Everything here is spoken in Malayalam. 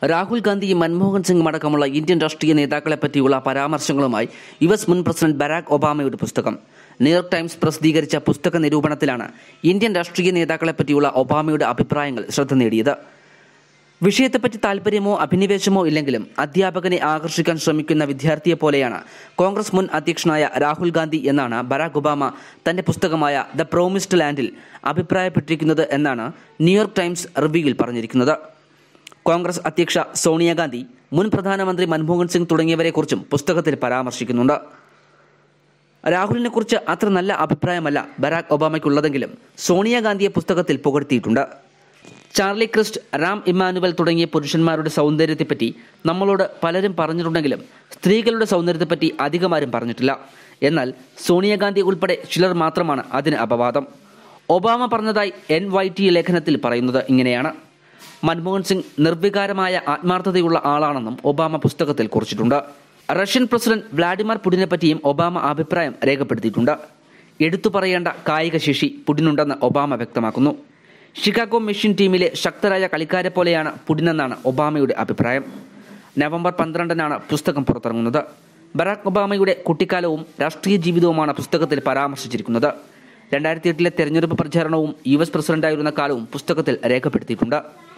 രാഹുൽ ഗാന്ധിയും മൻമോഹൻ സിംഗും അടക്കമുള്ള ഇന്ത്യൻ രാഷ്ട്രീയ നേതാക്കളെ പറ്റിയുള്ള പരാമർശങ്ങളുമായി യു എസ് മുൻ പ്രസിഡന്റ് ബരാക് ഒബാമയുടെ പുസ്തകം ന്യൂയോർക്ക് ടൈംസ് പ്രസിദ്ധീകരിച്ച പുസ്തക നിരൂപണത്തിലാണ് ഇന്ത്യൻ രാഷ്ട്രീയ നേതാക്കളെ പറ്റിയുള്ള ഒബാമയുടെ അഭിപ്രായങ്ങൾ ശ്രദ്ധ നേടിയത് വിഷയത്തെപ്പറ്റി താല്പര്യമോ അഭിനിവേശമോ ഇല്ലെങ്കിലും അധ്യാപകനെ ആകർഷിക്കാൻ ശ്രമിക്കുന്ന വിദ്യാർത്ഥിയെ പോലെയാണ് കോൺഗ്രസ് മുൻ അധ്യക്ഷനായ രാഹുൽ ഗാന്ധി എന്നാണ് ബരാക് ഒബാമ തന്റെ പുസ്തകമായ ദ പ്രോമിസ്ഡ് ലാൻഡിൽ അഭിപ്രായപ്പെട്ടിരിക്കുന്നത് എന്നാണ് ന്യൂയോർക്ക് ടൈംസ് റിവ്യൂവിൽ പറഞ്ഞിരിക്കുന്നത് കോൺഗ്രസ് അധ്യക്ഷ സോണിയാഗാന്ധി മുൻ പ്രധാനമന്ത്രി മൻമോഹൻ സിംഗ് തുടങ്ങിയവരെക്കുറിച്ചും പുസ്തകത്തിൽ പരാമർശിക്കുന്നുണ്ട് രാഹുലിനെ കുറിച്ച് അത്ര നല്ല അഭിപ്രായമല്ല ബരാക് ഒബാമയ്ക്കുള്ളതെങ്കിലും സോണിയാഗാന്ധിയെ പുസ്തകത്തിൽ പുകഴ്ത്തിയിട്ടുണ്ട് ചാർലി ക്രിസ്റ്റ് റാം ഇമ്മാനുവൽ തുടങ്ങിയ പുരുഷന്മാരുടെ സൗന്ദര്യത്തെപ്പറ്റി നമ്മളോട് പലരും പറഞ്ഞിട്ടുണ്ടെങ്കിലും സ്ത്രീകളുടെ സൗന്ദര്യത്തെപ്പറ്റി അധികമാരും പറഞ്ഞിട്ടില്ല എന്നാൽ സോണിയാഗാന്ധി ഉൾപ്പെടെ ചിലർ മാത്രമാണ് അതിന് അപവാദം ഒബാമ പറഞ്ഞതായി എൻ വൈ ടി ലേഖനത്തിൽ പറയുന്നത് ഇങ്ങനെയാണ് മൻമോഹൻ സിംഗ് നിർവികാരമായ ആത്മാർത്ഥതയുള്ള ആളാണെന്നും ഒബാമ പുസ്തകത്തിൽ കുറിച്ചിട്ടുണ്ട് റഷ്യൻ പ്രസിഡന്റ് വ്ളാഡിമിർ പുടിനെ പറ്റിയും ഒബാമ അഭിപ്രായം രേഖപ്പെടുത്തിയിട്ടുണ്ട് എടുത്തു പറയേണ്ട കായിക ശേഷി പുടിനുണ്ടെന്ന് ഒബാമ വ്യക്തമാക്കുന്നു ഷിക്കാഗോ മെഷീൻ ടീമിലെ ശക്തരായ കളിക്കാരെ പോലെയാണ് പുടിനെന്നാണ് ഒബാമയുടെ അഭിപ്രായം നവംബർ പന്ത്രണ്ടിനാണ് പുസ്തകം പുറത്തിറങ്ങുന്നത് ബറാക് ഒബാമയുടെ കുട്ടിക്കാലവും രാഷ്ട്രീയ ജീവിതവുമാണ് പുസ്തകത്തിൽ പരാമർശിച്ചിരിക്കുന്നത് രണ്ടായിരത്തി എട്ടിലെ തെരഞ്ഞെടുപ്പ് പ്രചാരണവും യു എസ് പ്രസിഡന്റായിരുന്ന കാലവും പുസ്തകത്തിൽ രേഖപ്പെടുത്തിയിട്ടുണ്ട്